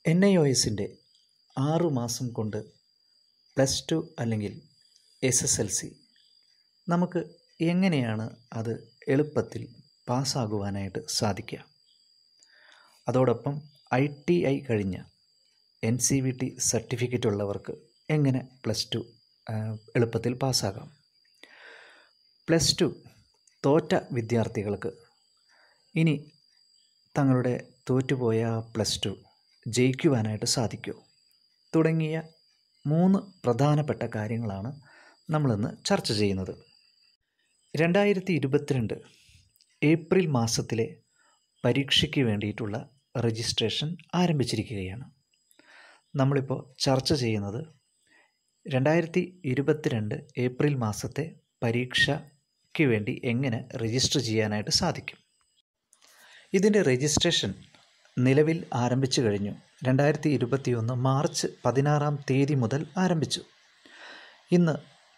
N I O എസിൻ്റെ ആറു മാസം കൊണ്ട് പ്ലസ് ടു അല്ലെങ്കിൽ എസ് എസ് എൽ സി നമുക്ക് എങ്ങനെയാണ് അത് എളുപ്പത്തിൽ പാസ്സാകുവാനായിട്ട് സാധിക്കുക അതോടൊപ്പം ഐ ടി ഐ കഴിഞ്ഞ N C V T certificate ഉള്ളവർക്ക് എങ്ങനെ പ്ലസ് ടു എളുപ്പത്തിൽ പാസ്സാകാം പ്ലസ് ടു തോറ്റ വിദ്യാർത്ഥികൾക്ക് ഇനി തങ്ങളുടെ തോറ്റുപോയ പ്ലസ് ടു ജയിക്കുവാനായിട്ട് സാധിക്കുമോ തുടങ്ങിയ മൂന്ന് പ്രധാനപ്പെട്ട കാര്യങ്ങളാണ് നമ്മളിന്ന് ചർച്ച ചെയ്യുന്നത് രണ്ടായിരത്തി ഇരുപത്തിരണ്ട് ഏപ്രിൽ മാസത്തിലെ പരീക്ഷയ്ക്ക് വേണ്ടിയിട്ടുള്ള രജിസ്ട്രേഷൻ ആരംഭിച്ചിരിക്കുകയാണ് നമ്മളിപ്പോൾ ചർച്ച ചെയ്യുന്നത് രണ്ടായിരത്തി ഇരുപത്തിരണ്ട് ഏപ്രിൽ മാസത്തെ പരീക്ഷയ്ക്ക് വേണ്ടി എങ്ങനെ രജിസ്റ്റർ ചെയ്യാനായിട്ട് സാധിക്കും ഇതിൻ്റെ രജിസ്ട്രേഷൻ നിലവിൽ ആരംഭിച്ചു കഴിഞ്ഞു രണ്ടായിരത്തി ഇരുപത്തി ഒന്ന് മാർച്ച് പതിനാറാം തീയതി മുതൽ ആരംഭിച്ചു ഇന്ന്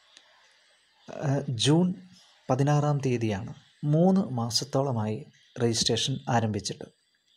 ജൂൺ പതിനാറാം തീയതിയാണ് മൂന്ന് മാസത്തോളമായി രജിസ്ട്രേഷൻ ആരംഭിച്ചിട്ട്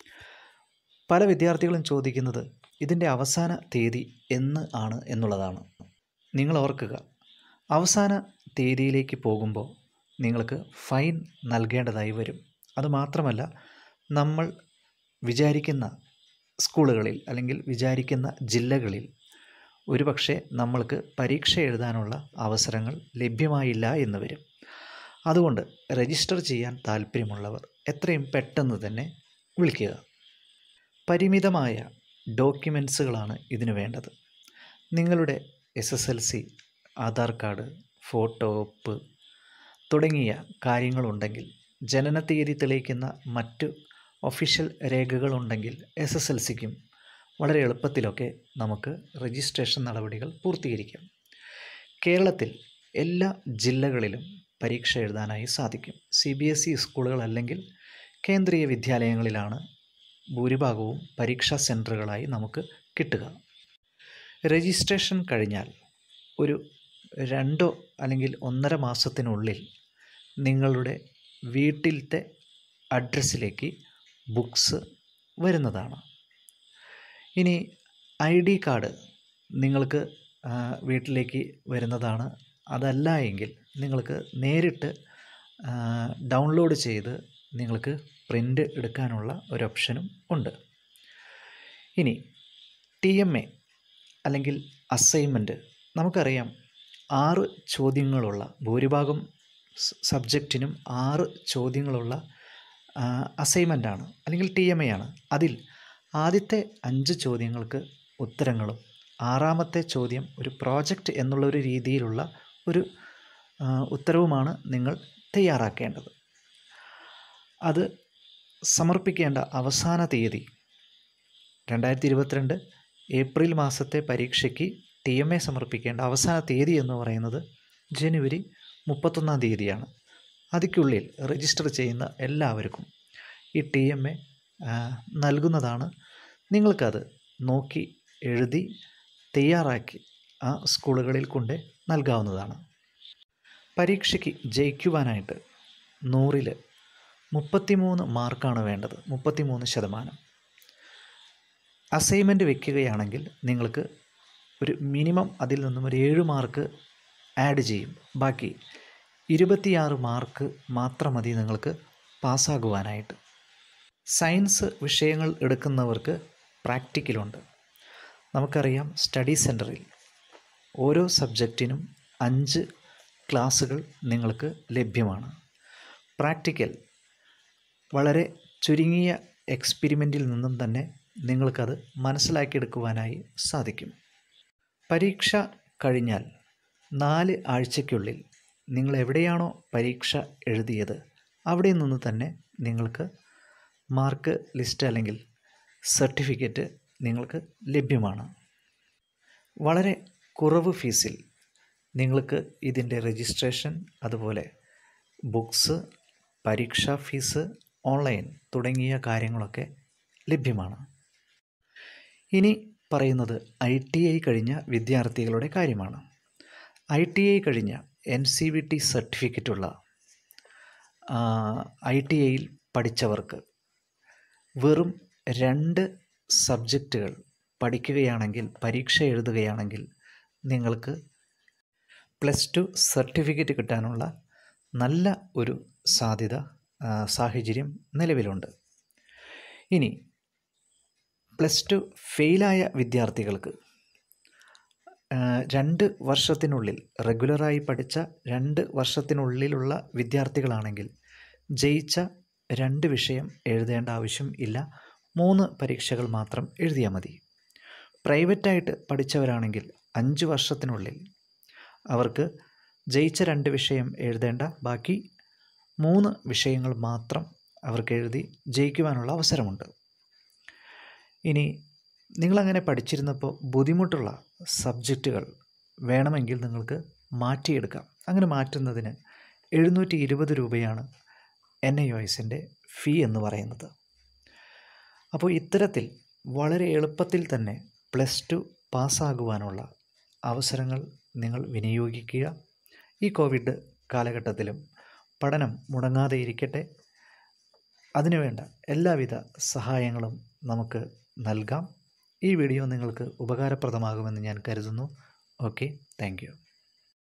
പല വിദ്യാർത്ഥികളും ചോദിക്കുന്നത് ഇതിൻ്റെ അവസാന തീയതി എന്ന് ആണ് എന്നുള്ളതാണ് നിങ്ങൾ ഓർക്കുക അവസാന തീയതിയിലേക്ക് പോകുമ്പോൾ നിങ്ങൾക്ക് ഫൈൻ നൽകേണ്ടതായി വരും അതുമാത്രമല്ല നമ്മൾ വിചാരിക്കുന്ന സ്കൂളുകളിൽ അല്ലെങ്കിൽ വിചാരിക്കുന്ന ജില്ലകളിൽ ഒരുപക്ഷെ നമ്മൾക്ക് പരീക്ഷ എഴുതാനുള്ള അവസരങ്ങൾ ലഭ്യമായില്ല എന്ന് വരും അതുകൊണ്ട് രജിസ്റ്റർ ചെയ്യാൻ താല്പര്യമുള്ളവർ എത്രയും പെട്ടെന്ന് തന്നെ വിളിക്കുക പരിമിതമായ ഡോക്യുമെൻസുകളാണ് ഇതിനു വേണ്ടത് നിങ്ങളുടെ S S L C Aadhaar card photo ഒപ്പ് തുടങ്ങിയ കാര്യങ്ങളുണ്ടെങ്കിൽ ജനന തീയതി തെളിയിക്കുന്ന മറ്റു ഒഫീഷ്യൽ രേഖകളുണ്ടെങ്കിൽ എസ് എസ് എൽ സിക്കും വളരെ എളുപ്പത്തിലൊക്കെ നമുക്ക് രജിസ്ട്രേഷൻ നടപടികൾ പൂർത്തീകരിക്കാം കേരളത്തിൽ എല്ലാ ജില്ലകളിലും പരീക്ഷ എഴുതാനായി സാധിക്കും സി ബി എസ് ഇ സ്കൂളുകൾ അല്ലെങ്കിൽ കേന്ദ്രീയ വിദ്യാലയങ്ങളിലാണ് ഭൂരിഭാഗവും പരീക്ഷാ സെൻറ്ററുകളായി നമുക്ക് കിട്ടുക രജിസ്ട്രേഷൻ കഴിഞ്ഞാൽ ഒരു രണ്ടോ അല്ലെങ്കിൽ ഒന്നര മാസത്തിനുള്ളിൽ നിങ്ങളുടെ വീട്ടിലത്തെ അഡ്രസ്സിലേക്ക് ബുക്സ് വരുന്നതാണ് ഇനി ഐ ഡി കാർഡ് നിങ്ങൾക്ക് വീട്ടിലേക്ക് വരുന്നതാണ് അതല്ല എങ്കിൽ നിങ്ങൾക്ക് നേരിട്ട് ഡൗൺലോഡ് ചെയ്ത് നിങ്ങൾക്ക് പ്രിൻ്റ് എടുക്കാനുള്ള ഒരു ഓപ്ഷനും ഉണ്ട് ഇനി ടി എം എ അല്ലെങ്കിൽ അസൈൻമെൻറ്റ് നമുക്കറിയാം ആറ് ചോദ്യങ്ങളുള്ള ഭൂരിഭാഗം സബ്ജക്റ്റിനും ആറ് ചോദ്യങ്ങളുള്ള അസൈൻമെൻ്റാണ് അല്ലെങ്കിൽ ടി എം എ ആണ് അതിൽ ആദ്യത്തെ അഞ്ച് ചോദ്യങ്ങൾക്ക് ഉത്തരങ്ങളും ആറാമത്തെ ചോദ്യം ഒരു പ്രോജക്റ്റ് എന്നുള്ള ഒരു രീതിയിലുള്ള ഒരു ഉത്തരവുമാണ് നിങ്ങൾ തയ്യാറാക്കേണ്ടത് അത് സമർപ്പിക്കേണ്ട അവസാന തീയതി രണ്ടായിരത്തി ഇരുപത്തിരണ്ട് ഏപ്രിൽ മാസത്തെ പരീക്ഷയ്ക്ക് ടി എം എ സമർപ്പിക്കേണ്ട അവസാന തീയതി എന്ന് പറയുന്നത് ജനുവരി മുപ്പത്തൊന്നാം തീയതിയാണ് അതിക്കുള്ളിൽ രജിസ്റ്റർ ചെയ്യുന്ന എല്ലാവർക്കും ഈ ടി എം എ നൽകുന്നതാണ് നിങ്ങൾക്കത് നോക്കി എഴുതി തയ്യാറാക്കി ആ സ്കൂളുകളിൽ കൊണ്ട് നൽകാവുന്നതാണ് പരീക്ഷയ്ക്ക് ജയിക്കുവാനായിട്ട് നൂറിൽ മുപ്പത്തിമൂന്ന് മാർക്കാണ് വേണ്ടത് മുപ്പത്തിമൂന്ന് ശതമാനം അസൈൻമെൻറ്റ് വയ്ക്കുകയാണെങ്കിൽ നിങ്ങൾക്ക് ഒരു മിനിമം അതിൽ നിന്നും ഒരു ഏഴ് മാർക്ക് ആഡ് ചെയ്യും ബാക്കി ഇരുപത്തിയാറ് മാർക്ക് മാത്രം മതി നിങ്ങൾക്ക് പാസ്സാകുവാനായിട്ട് സയൻസ് വിഷയങ്ങൾ എടുക്കുന്നവർക്ക് പ്രാക്ടിക്കലുണ്ട് നമുക്കറിയാം സ്റ്റഡി സെൻറ്ററിൽ ഓരോ സബ്ജക്റ്റിനും അഞ്ച് ക്ലാസ്സുകൾ നിങ്ങൾക്ക് ലഭ്യമാണ് പ്രാക്ടിക്കൽ വളരെ ചുരുങ്ങിയ എക്സ്പെരിമെൻറ്റിൽ നിന്നും തന്നെ നിങ്ങൾക്കത് മനസ്സിലാക്കിയെടുക്കുവാനായി സാധിക്കും പരീക്ഷ കഴിഞ്ഞാൽ നാല് ആഴ്ചയ്ക്കുള്ളിൽ നിങ്ങൾ എവിടെയാണോ പരീക്ഷ എഴുതിയത് അവിടെ നിന്ന് തന്നെ നിങ്ങൾക്ക് മാർക്ക് ലിസ്റ്റ് അല്ലെങ്കിൽ സർട്ടിഫിക്കറ്റ് നിങ്ങൾക്ക് ലഭ്യമാണ് വളരെ കുറവ് ഫീസിൽ നിങ്ങൾക്ക് ഇതിൻ്റെ രജിസ്ട്രേഷൻ അതുപോലെ ബുക്സ് പരീക്ഷാ ഫീസ് ഓൺലൈൻ തുടങ്ങിയ കാര്യങ്ങളൊക്കെ ലഭ്യമാണ് ഇനി പറയുന്നത് ഐ ടി ഐ കഴിഞ്ഞ വിദ്യാർത്ഥികളുടെ കാര്യമാണ് ഐ ടി ഐ കഴിഞ്ഞ എൻ സി വി ടി സർട്ടിഫിക്കറ്റുള്ള ഐ ടി ഐയിൽ പഠിച്ചവർക്ക് വെറും രണ്ട് സബ്ജക്റ്റുകൾ പഠിക്കുകയാണെങ്കിൽ പരീക്ഷ എഴുതുകയാണെങ്കിൽ നിങ്ങൾക്ക് പ്ലസ് ടു സർട്ടിഫിക്കറ്റ് കിട്ടാനുള്ള നല്ല ഒരു സാധ്യത ആ, സാഹചര്യം നിലവിലുണ്ട് ഇനി പ്ലസ് ടു ഫെയിലായ വിദ്യാർത്ഥികൾക്ക് ആ, രണ്ട് വർഷത്തിനുള്ളിൽ റെഗുലറായി പഠിച്ച രണ്ട് വർഷത്തിനുള്ളിലുള്ള വിദ്യാർത്ഥികളാണെങ്കിൽ ജയിച്ച രണ്ട് വിഷയം എഴുതേണ്ട ആവശ്യം ഇല്ല മൂന്ന് പരീക്ഷകൾ മാത്രം എഴുതിയാൽ മതി പ്രൈവറ്റായിട്ട് പഠിച്ചവരാണെങ്കിൽ അഞ്ച് വർഷത്തിനുള്ളിൽ അവർക്ക് ജയിച്ച രണ്ട് വിഷയം എഴുതേണ്ട ബാക്കി മൂന്ന് വിഷയങ്ങൾ മാത്രം അവർക്ക് എഴുതി ജയിക്കുവാനുള്ള അവസരമുണ്ട് ഇനി നിങ്ങളങ്ങനെ പഠിച്ചിരുന്നപ്പോൾ ബുദ്ധിമുട്ടുള്ള സബ്ജക്റ്റുകൾ വേണമെങ്കിൽ നിങ്ങൾക്ക് മാറ്റിയെടുക്കാം അങ്ങനെ മാറ്റുന്നതിന് എഴുന്നൂറ്റി ഇരുപത് രൂപയാണ് എൻ ഐ ഒ എസിൻ്റെ ഫീ എന്ന് പറയുന്നത് അപ്പോൾ ഇത്തരത്തിൽ വളരെ എളുപ്പത്തിൽ തന്നെ പ്ലസ് ടു പാസ്സാകുവാനുള്ള അവസരങ്ങൾ നിങ്ങൾ വിനിയോഗിക്കുക ഈ കോവിഡ് കാലഘട്ടത്തിലും പഠനം മുടങ്ങാതെ ഇരിക്കട്ടെ അതിനുവേണ്ട എല്ലാവിധ സഹായങ്ങളും നമുക്ക് നൽകാം ഈ വീഡിയോ നിങ്ങൾക്ക് ഉപകാരപ്രദമാകുമെന്ന് ഞാൻ കരുതുന്നു ഓക്കെ താങ്ക്